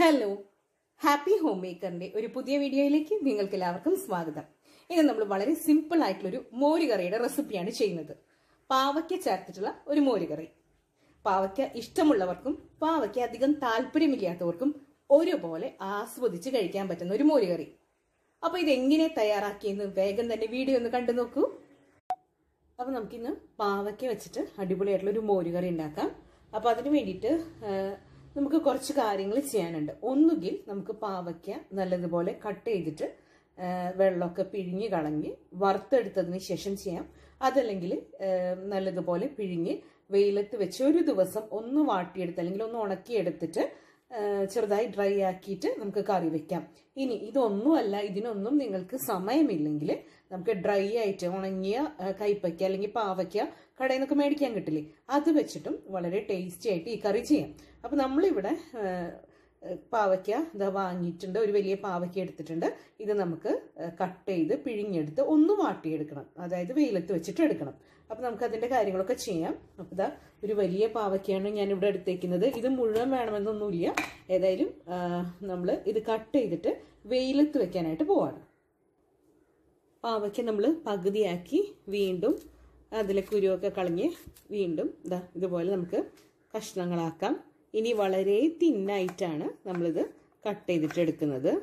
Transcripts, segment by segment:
hello happy home മേക്കറിന്റെ ഒരു പുതിയ വീഡിയോയിലേക്ക് നിങ്ങൾക്ക് എല്ലാവർക്കും സ്വാഗതം ഇന്ന് നമ്മൾ വളരെ സിമ്പിൾ ആയിട്ടുള്ള ഒരു മോരുകറിയുടെ റെസിപ്പിയാണ് ചെയ്യുന്നത് പാവയ്ക്ക ചേർത്തിട്ടുള്ള ഒരു മോരുകറി പാവയ്ക്ക ഇഷ്ടമുള്ളവർക്കും പാവയ്ക്ക അധികം താല്പര്യമില്ലാത്തവർക്കും ഒരുപോലെ ആസ്വദിച്ച് കഴിക്കാൻ പറ്റുന്ന ഒരു മോരുകറി അപ്പൊ ഇതെങ്ങനെ തയ്യാറാക്കിയെന്ന് വേഗം തന്നെ വീഡിയോ ഒന്ന് കണ്ടു നോക്കൂ അപ്പൊ നമുക്കിന്ന് പാവയ്ക്ക വെച്ചിട്ട് അടിപൊളിയായിട്ടുള്ള ഒരു മോരുകറി ഉണ്ടാക്കാം അപ്പൊ അതിന് വേണ്ടിയിട്ട് ആ, നമുക്ക് കുറച്ച് കാര്യങ്ങൾ ചെയ്യാനുണ്ട് ഒന്നുകിൽ നമുക്ക് പാവയ്ക്ക നല്ലതുപോലെ കട്ട് ചെയ്തിട്ട് ആ, വെള്ളമൊക്കെ പിഴിഞ്ഞ് കളഞ്ഞ് വറുത്തെടുത്തതിന് ശേഷം ചെയ്യാം അതല്ലെങ്കിൽ ആ, നല്ലതുപോലെ പിഴിഞ്ഞ് വെയിലത്ത് വെച്ച് ഒരു ദിവസം ഒന്ന് വാട്ടിയെടുത്ത് അല്ലെങ്കിൽ ഒന്ന് ഉണക്കിയെടുത്തിട്ട് ആ, ചെറുതായി ഡ്രൈ ആക്കിയിട്ട് നമുക്ക് കറി വെക്കാം ഇനി ഇതൊന്നുമല്ല ഇതിനൊന്നും നിങ്ങൾക്ക് സമയമില്ലെങ്കിൽ നമുക്ക് ഡ്രൈ ആയിട്ട് ഉണങ്ങിയ ആ, കൈപ്പയ്ക്ക അല്ലെങ്കിൽ പാവയ്ക്ക കടയിൽ നിന്നൊക്കെ മേടിക്കാൻ കിട്ടില്ലേ അത് വെച്ചിട്ടും വളരെ ടേസ്റ്റി ആയിട്ട് ഈ കറി ചെയ്യാം അപ്പം നമ്മളിവിടെ ആ, പാവയ്ക്ക ഇതാ വാങ്ങിയിട്ടുണ്ട് ഒരു വലിയ പാവയ്ക്ക എടുത്തിട്ടുണ്ട് ഇത് നമുക്ക് കട്ട് ചെയ്ത് പിഴിഞ്ഞെടുത്ത് ഒന്ന് വാട്ടിയെടുക്കണം അതായത് വെയിലത്ത് വെച്ചിട്ട് എടുക്കണം അപ്പം നമുക്ക് അതിൻ്റെ കാര്യങ്ങളൊക്കെ ചെയ്യാം അപ്പം ഇതാ ഒരു വലിയ പാവയ്ക്കാണ് ഞാൻ ഇവിടെ എടുത്തേക്കുന്നത് ഇത് മുഴുവൻ വേണമെന്നൊന്നുമില്ല ഏതായാലും നമ്മൾ ഇത് കട്ട് ചെയ്തിട്ട് വെയിലത്ത് വെക്കാനായിട്ട് പോവാണ് പാവയ്ക്ക നമ്മൾ പകുതിയാക്കി വീണ്ടും അതിലെ കുരുവൊക്കെ കളഞ്ഞ് വീണ്ടും ഇതാ ഇതുപോലെ നമുക്ക് കഷ്ണങ്ങളാക്കാം ഇനി വളരെ തിന്നായിട്ടാണ് നമ്മളിത് കട്ട് ചെയ്തിട്ട് എടുക്കുന്നത്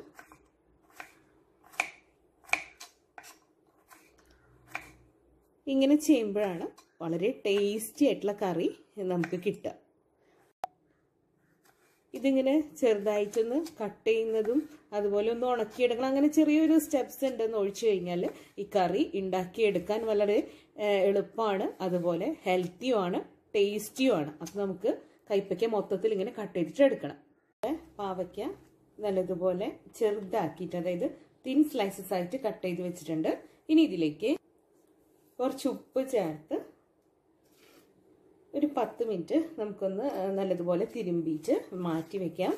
ഇങ്ങനെ ചെയ്യുമ്പോഴാണ് വളരെ ടേസ്റ്റി ആയിട്ടുള്ള കറി നമുക്ക് കിട്ടുക ഇതിങ്ങനെ ചെറുതായിട്ടൊന്ന് കട്ട് ചെയ്യുന്നതും അതുപോലെ ഒന്ന് ഉണക്കിയെടുക്കണം അങ്ങനെ ചെറിയൊരു സ്റ്റെപ്സ് ഉണ്ടെന്ന് ഒഴിച്ചു കഴിഞ്ഞാൽ ഈ കറി ഉണ്ടാക്കിയെടുക്കാൻ വളരെ എളുപ്പമാണ് അതുപോലെ ഹെൽത്തിയുമാണ് ടേസ്റ്റിയുമാണ് അപ്പം നമുക്ക് കൈപ്പയ്ക്ക മൊത്തത്തിൽ ഇങ്ങനെ കട്ട് ചെയ്തിട്ട് എടുക്കണം പാവയ്ക്ക നല്ലതുപോലെ ചെറുതാക്കിയിട്ട് അതായത് തിൻ സ്ലൈസസ് ആയിട്ട് കട്ട് ചെയ്ത് വെച്ചിട്ടുണ്ട് ഇനി ഇതിലേക്ക് കുറച്ച് ഉപ്പ് ചേർത്ത് ഒരു പത്ത് മിനിറ്റ് നമുക്കൊന്ന് നല്ലതുപോലെ തിരുമ്പിച്ച് മാറ്റി വെക്കാം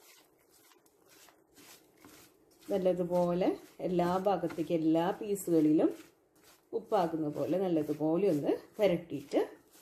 നല്ലതുപോലെ എല്ലാ ഭാഗത്തേക്ക് എല്ലാ പീസുകളിലും ഉപ്പാകുന്ന പോലെ നല്ലതുപോലെ ഒന്ന് പുരട്ടിയിട്ട്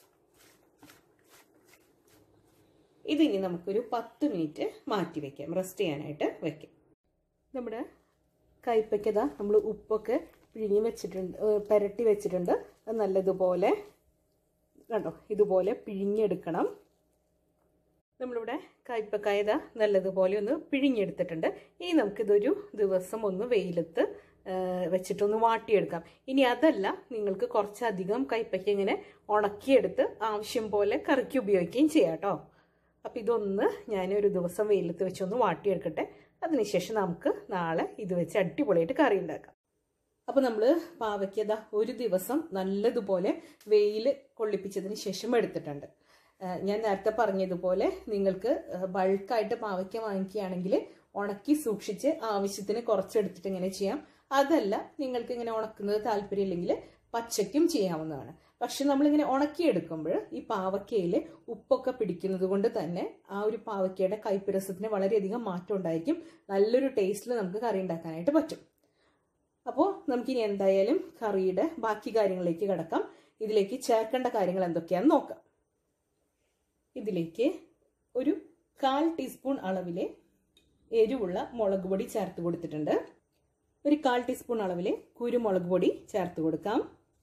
ഇതിനി നമുക്കൊരു പത്ത് മിനിറ്റ് മാറ്റി വെക്കാം റെസ്റ്റ് ചെയ്യാനായിട്ട് വെക്കാം നമ്മുടെ കൈപ്പയ്ക്കത നമ്മൾ ഉപ്പൊക്കെ പിഴിഞ്ഞ് വെച്ചിട്ടുണ്ട് പുരട്ടി വെച്ചിട്ടുണ്ട് അത് നല്ലതുപോലെ കണ്ടോ ഇതുപോലെ പിഴിഞ്ഞെടുക്കണം നമ്മളിവിടെ കയ്പക്കായത നല്ലതുപോലെ ഒന്ന് പിഴിഞ്ഞെടുത്തിട്ടുണ്ട് ഇനി നമുക്കിതൊരു ദിവസം ഒന്ന് വെയിലത്ത് വെച്ചിട്ടൊന്ന് വാട്ടിയെടുക്കാം ഇനി അതല്ല നിങ്ങൾക്ക് കുറച്ചധികം കയ്പയ്ക്ക ഇങ്ങനെ ഉണക്കിയെടുത്ത് ആവശ്യം പോലെ കറിക്ക് ഉപയോഗിക്കുകയും ചെയ്യാം കേട്ടോ അപ്പം ഇതൊന്ന് ഞാൻ ഒരു ദിവസം വെയിലത്ത് വെച്ചൊന്ന് വാട്ടിയെടുക്കട്ടെ അതിനുശേഷം നമുക്ക് നാളെ ഇത് വെച്ച് അടിപൊളിയായിട്ട് കറി ഉണ്ടാക്കാം അപ്പോൾ നമ്മൾ പാവയ്ക്കത ഒരു ദിവസം നല്ലതുപോലെ വെയിൽ കൊള്ളിപ്പിച്ചതിന് ശേഷം എടുത്തിട്ടുണ്ട് ഞാൻ നേരത്തെ പറഞ്ഞതുപോലെ നിങ്ങൾക്ക് ബൾക്കായിട്ട് പാവയ്ക്ക വാങ്ങിക്കുകയാണെങ്കിൽ ഉണക്കി സൂക്ഷിച്ച് ആവശ്യത്തിന് കുറച്ചെടുത്തിട്ട് ഇങ്ങനെ ചെയ്യാം അതല്ല നിങ്ങൾക്ക് ഇങ്ങനെ ഉണക്കുന്നത് താല്പര്യമില്ലെങ്കിൽ പച്ചയ്ക്കും ചെയ്യാവുന്നതാണ് പക്ഷെ നമ്മളിങ്ങനെ ഉണക്കിയെടുക്കുമ്പോൾ ഈ പാവയ്ക്കയിൽ ഉപ്പൊക്കെ പിടിക്കുന്നത് കൊണ്ട് തന്നെ ആ ഒരു പാവയ്ക്കയുടെ കൈപ്പിരസത്തിന് വളരെയധികം മാറ്റം ഉണ്ടായിരിക്കും നല്ലൊരു ടേസ്റ്റിൽ നമുക്ക് കറി ഉണ്ടാക്കാനായിട്ട് പറ്റും അപ്പോൾ നമുക്കിനി എന്തായാലും കറിയുടെ ബാക്കി കാര്യങ്ങളിലേക്ക് കിടക്കാം ഇതിലേക്ക് ചേർക്കേണ്ട കാര്യങ്ങൾ എന്തൊക്കെയാണെന്ന് നോക്കാം ഇതിലേക്ക് ഒരു കാൽ ടീസ്പൂൺ അളവിലെ എരിവുള്ള മുളക് പൊടി ചേർത്ത് കൊടുത്തിട്ടുണ്ട് ഒരു കാൽ ടീസ്പൂൺ അളവിലെ കുരുമുളക് പൊടി ചേർത്ത് കൊടുക്കാം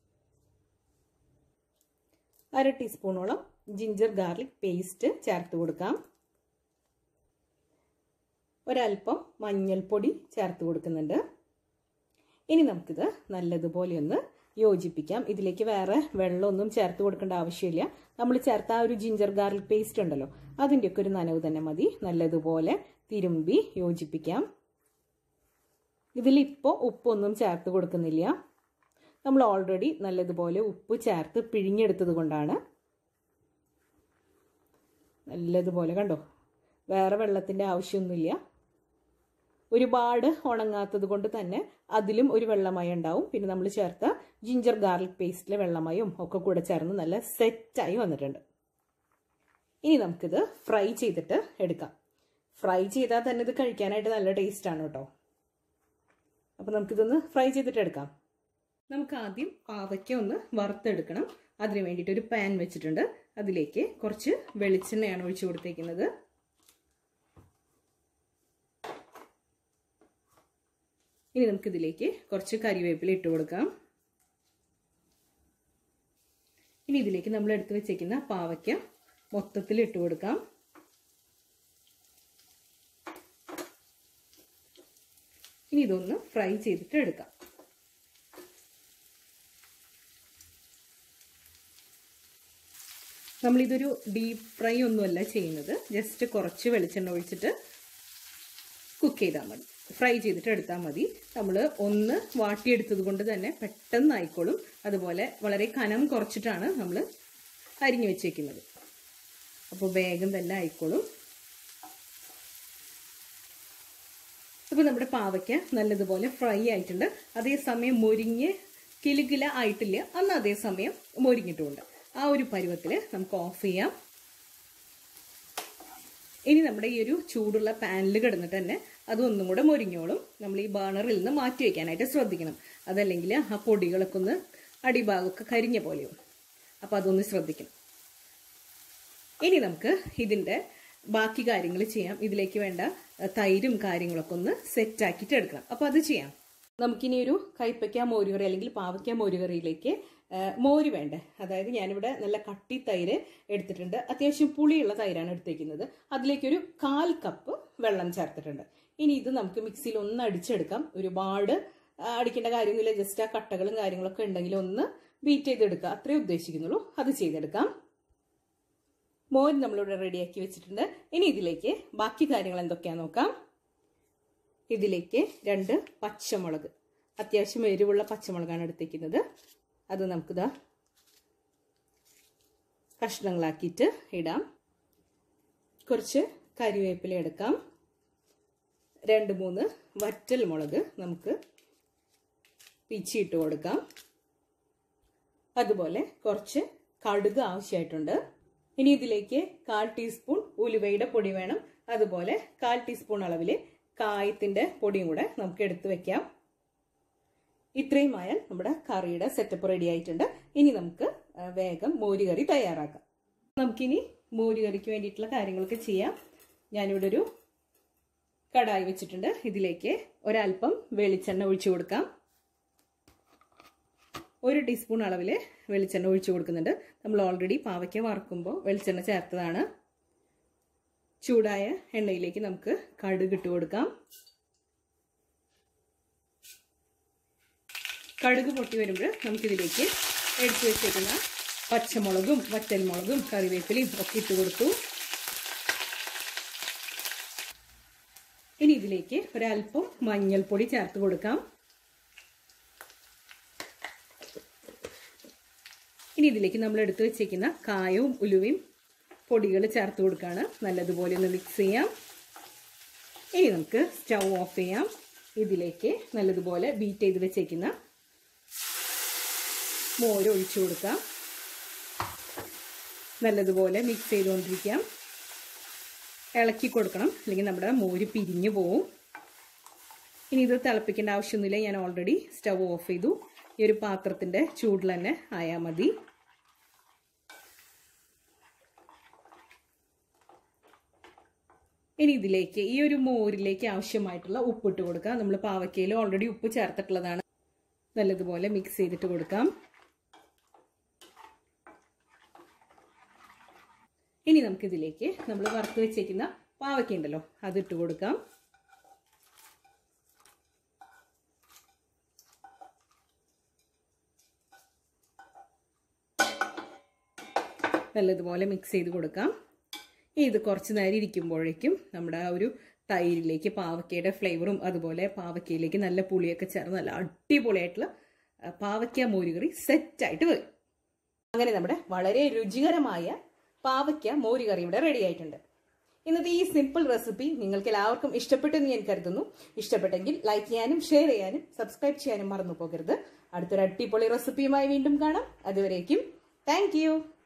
അര ടീസ്പൂണോളം ജിഞ്ചർ ഗാർലിക് പേസ്റ്റ് ചേർത്ത് കൊടുക്കാം ഒരൽപ്പം മഞ്ഞൾപ്പൊടി ചേർത്ത് കൊടുക്കുന്നുണ്ട് ഇനി നമുക്കിത് നല്ലതുപോലെ ഒന്ന് യോജിപ്പിക്കാം ഇതിലേക്ക് വേറെ വെള്ളമൊന്നും ചേർത്ത് കൊടുക്കേണ്ട ആവശ്യമില്ല നമ്മൾ ചേർത്ത ആ ഒരു ജിഞ്ചർ ഗാർലിക് പേസ്റ്റ് ഉണ്ടല്ലോ അതിൻ്റെയൊക്കെ ഒരു നനവ് തന്നെ മതി നല്ലതുപോലെ തിരുമ്പി യോജിപ്പിക്കാം ഇതിലിപ്പോൾ ഉപ്പൊന്നും ചേർത്ത് കൊടുക്കുന്നില്ല നമ്മൾ ഓൾറെഡി നല്ലതുപോലെ ഉപ്പ് ചേർത്ത് പിഴിഞ്ഞെടുത്തത് കൊണ്ടാണ് നല്ലതുപോലെ കണ്ടോ വേറെ വെള്ളത്തിൻ്റെ ആവശ്യമൊന്നുമില്ല ഒരുപാട് ഉണങ്ങാത്തത് കൊണ്ട് തന്നെ അതിലും ഒരു വെള്ളമയം ഉണ്ടാവും പിന്നെ നമ്മൾ ചേർത്ത ജിഞ്ചർ ഗാർലിക് പേസ്റ്റിലെ വെള്ളമയും ഒക്കെ കൂടെ ചേർന്ന് നല്ല സെറ്റായി വന്നിട്ടുണ്ട് ഇനി നമുക്കിത് ഫ്രൈ ചെയ്തിട്ട് എടുക്കാം ഫ്രൈ ചെയ്താൽ തന്നെ ഇത് കഴിക്കാനായിട്ട് നല്ല ടേസ്റ്റാണ് കേട്ടോ അപ്പം നമുക്കിതൊന്ന് ഫ്രൈ ചെയ്തിട്ട് എടുക്കാം നമുക്ക് ആദ്യം പാവയ്ക്ക ഒന്ന് വറുത്തെടുക്കണം അതിന് വേണ്ടിയിട്ട് ഒരു പാൻ വെച്ചിട്ടുണ്ട് അതിലേക്ക് കുറച്ച് വെളിച്ചെണ്ണയാണ് ഒഴിച്ചു കൊടുത്തേക്കുന്നത് ഇനി നമുക്കിതിലേക്ക് കുറച്ച് കരിവേപ്പില ഇട്ട് കൊടുക്കാം ഇനി ഇതിലേക്ക് നമ്മൾ എടുത്തു വെച്ചേക്കുന്ന പാവയ്ക്ക മൊത്തത്തിൽ ഇട്ട് കൊടുക്കാം ഇനി ഇതൊന്ന് ഫ്രൈ ചെയ്തിട്ട് എടുക്കാം നമ്മളിതൊരു ഡീപ്പ് ഫ്രൈ ഒന്നുമല്ല ചെയ്യുന്നത് ജസ്റ്റ് കുറച്ച് വെളിച്ചെണ്ണ ഒഴിച്ചിട്ട് കുക്ക് ചെയ്താൽ മതി ഫ്രൈ ചെയ്തിട്ട് എടുത്താൽ മതി നമ്മൾ ഒന്ന് വാട്ടിയെടുത്തത് കൊണ്ട് തന്നെ പെട്ടെന്ന് ആയിക്കോളും അതുപോലെ വളരെ കനം കുറച്ചിട്ടാണ് നമ്മൾ അരിഞ്ഞു വെച്ചേക്കുന്നത് അപ്പോൾ വേഗം തന്നെ ആയിക്കോളും അപ്പോൾ നമ്മുടെ പാവയ്ക്ക നല്ലതുപോലെ ഫ്രൈ ആയിട്ടുണ്ട് അതേസമയം മൊരിഞ്ഞ് കിലുകില ആയിട്ടില്ല അന്ന് അതേസമയം മൊരിഞ്ഞിട്ടുമുണ്ട് ആ ഒരു പരുവത്തിൽ നമുക്ക് ഓഫ് ചെയ്യാം ഇനി നമ്മുടെ ഈ ഒരു ചൂടുള്ള പാനിൽ കിടന്നിട്ട് തന്നെ അതൊന്നും കൂടെ മൊരിഞ്ഞോളും നമ്മൾ ഈ ബേണറിൽ നിന്ന് മാറ്റി വെക്കാനായിട്ട് ശ്രദ്ധിക്കണം അതല്ലെങ്കിൽ ആ പൊടികളൊക്കെ ഒന്ന് അടിഭാഗമൊക്കെ കരിഞ്ഞ പോലെയും അപ്പോൾ അതൊന്ന് ശ്രദ്ധിക്കണം ഇനി നമുക്ക് ഇതിൻ്റെ ബാക്കി കാര്യങ്ങൾ ചെയ്യാം ഇതിലേക്ക് വേണ്ട തൈരും കാര്യങ്ങളൊക്കെ ഒന്ന് സെറ്റ് ആക്കിയിട്ട് എടുക്കണം അപ്പോൾ അത് ചെയ്യാം നമുക്കിനി ഒരു കൈപ്പയ്ക്ക മോരുകറി അല്ലെങ്കിൽ പാവയ്ക്ക മോരുകറിയിലേക്ക് മോര് വേണ്ടേ അതായത് ഞാനിവിടെ നല്ല കട്ടി തൈര് എടുത്തിട്ടുണ്ട് അത്യാവശ്യം പുളിയുള്ള തൈരാണ് എടുത്തേക്കുന്നത് അതിലേക്കൊരു കാൽ കപ്പ് വെള്ളം ചേർത്തിട്ടുണ്ട് ഇനി ഇത് നമുക്ക് മിക്സിയിൽ ഒന്ന് അടിച്ചെടുക്കാം ഒരുപാട് അടിക്കേണ്ട കാര്യമൊന്നുമില്ല ജസ്റ്റ് ആ കട്ടകളും കാര്യങ്ങളൊക്കെ ഉണ്ടെങ്കിൽ ഒന്ന് ബീറ്റ് ചെയ്തെടുക്കുക അത്രേ ഉദ്ദേശിക്കുന്നുള്ളൂ അത് ചെയ്തെടുക്കാം മോര് നമ്മളിവിടെ റെഡിയാക്കി വെച്ചിട്ടുണ്ട് ഇനി ഇതിലേക്ക് ബാക്കി കാര്യങ്ങൾ എന്തൊക്കെയാണെന്ന് നോക്കാം ഇതിലേക്ക് രണ്ട് പച്ചമുളക് അത്യാവശ്യം എരിവുള്ള പച്ചമുളകാണ് എടുത്തേക്കുന്നത് അത് നമുക്കിതാ കഷ്ണങ്ങളാക്കിയിട്ട് ഇടാം കുറച്ച് കരിവേപ്പില എടുക്കാം രണ്ട് മൂന്ന് വറ്റൽ മുളക് നമുക്ക് പിച്ചിയിട്ട് കൊടുക്കാം അതുപോലെ കുറച്ച് കടുക് ആവശ്യമായിട്ടുണ്ട് ഇനി ഇതിലേക്ക് കാൽ ടീസ്പൂൺ ഉലുവയുടെ പൊടി വേണം അതുപോലെ കാൽ ടീസ്പൂൺ അളവിൽ കായത്തിന്റെ പൊടിയും കൂടെ നമുക്ക് എടുത്തു വെക്കാം ഇത്രയും ആയാൽ നമ്മുടെ കറിയുടെ സെറ്റപ്പ് റെഡി ആയിട്ടുണ്ട് ഇനി നമുക്ക് വേഗം മോരുകറി തയ്യാറാക്കാം നമുക്കിനി മോരുകറിക്ക് വേണ്ടിയിട്ടുള്ള കാര്യങ്ങളൊക്കെ ചെയ്യാം ഞാനിവിടെ ഒരു കടായി വെച്ചിട്ടുണ്ട് ഇതിലേക്ക് ഒരല്പം വെളിച്ചെണ്ണ ഒഴിച്ചു കൊടുക്കാം ഒരു ടീസ്പൂൺ അളവിൽ വെളിച്ചെണ്ണ ഒഴിച്ചു കൊടുക്കുന്നുണ്ട് നമ്മൾ ഓൾറെഡി പാവയ്ക്ക വറക്കുമ്പോൾ വെളിച്ചെണ്ണ ചേർത്തതാണ് ചൂടായ എണ്ണയിലേക്ക് നമുക്ക് കടുക് ഇട്ട് കൊടുക്കാം കടുക് പൊട്ടി വരുമ്പോൾ നമുക്കിതിലേക്ക് എടുത്തു വെച്ചേക്കുന്ന പച്ചമുളകും വറ്റൽമുളകും കറിവേപ്പിലയും ഒക്കെ ഇട്ട് കൊടുത്തു ഇനി ഇതിലേക്ക് ഒരല്പം മഞ്ഞൾപ്പൊടി ചേർത്ത് കൊടുക്കാം ഇനി ഇതിലേക്ക് നമ്മൾ എടുത്തു വെച്ചേക്കുന്ന കായവും ഉലുവയും പൊടികൾ ചേർത്ത് കൊടുക്കുകയാണ് നല്ലതുപോലെ ഒന്ന് മിക്സ് ചെയ്യാം ഇനി നമുക്ക് സ്റ്റൗ ഓഫ് ചെയ്യാം ഇതിലേക്ക് നല്ലതുപോലെ ബീറ്റ് ചെയ്ത് വെച്ചേക്കുന്ന മോര് ഒഴിച്ചു കൊടുക്കാം നല്ലതുപോലെ മിക്സ് ചെയ്തുകൊണ്ടിരിക്കാം ഇളക്കി കൊടുക്കണം അല്ലെങ്കിൽ നമ്മുടെ മോര് പിരിഞ്ഞു പോവും ഇനി ഇത് തിളപ്പിക്കേണ്ട ആവശ്യമൊന്നുമില്ല ഞാൻ ഓൾറെഡി സ്റ്റൗ ഓഫ് ചെയ്തു ഈ ഒരു പാത്രത്തിൻ്റെ ചൂടിൽ തന്നെ ആയാൽ മതി ഇനി ഇതിലേക്ക് ഈ ഒരു മോരിലേക്ക് ആവശ്യമായിട്ടുള്ള ഉപ്പിട്ട് കൊടുക്കാം നമ്മൾ പാവയ്ക്കയിൽ ഓൾറെഡി ഉപ്പ് ചേർത്തിട്ടുള്ളതാണ് നല്ലതുപോലെ മിക്സ് ചെയ്തിട്ട് കൊടുക്കാം ഇനി നമുക്കിതിലേക്ക് നമ്മൾ വറുത്ത് വെച്ചേക്കുന്ന പാവയ്ക്ക ഉണ്ടല്ലോ അതിട്ട് കൊടുക്കാം നല്ലതുപോലെ മിക്സ് ചെയ്ത് കൊടുക്കാം ഇത് കുറച്ച് നേരം ഇരിക്കുമ്പോഴേക്കും നമ്മുടെ ആ ഒരു തൈരിലേക്ക് പാവയ്ക്കയുടെ ഫ്ലേവറും അതുപോലെ പാവയ്ക്കയിലേക്ക് നല്ല പുളിയൊക്കെ ചേർന്ന് നല്ല അടിപൊളിയായിട്ടുള്ള പാവയ്ക്ക മോരുകറി സെറ്റായിട്ട് വരും അങ്ങനെ നമ്മുടെ വളരെ രുചികരമായ പാവയ്ക്ക മോരുകറി ഇവിടെ റെഡി ആയിട്ടുണ്ട് ഇന്നത്തെ ഈ സിമ്പിൾ റെസിപ്പി നിങ്ങൾക്ക് എല്ലാവർക്കും ഇഷ്ടപ്പെട്ടെന്ന് ഞാൻ കരുതുന്നു ഇഷ്ടപ്പെട്ടെങ്കിൽ ലൈക്ക് ചെയ്യാനും ഷെയർ ചെയ്യാനും സബ്സ്ക്രൈബ് ചെയ്യാനും മറന്നു പോകരുത് അടുത്തൊരു അടിപൊളി റെസിപ്പിയുമായി വീണ്ടും കാണാം അതുവരേക്കും താങ്ക്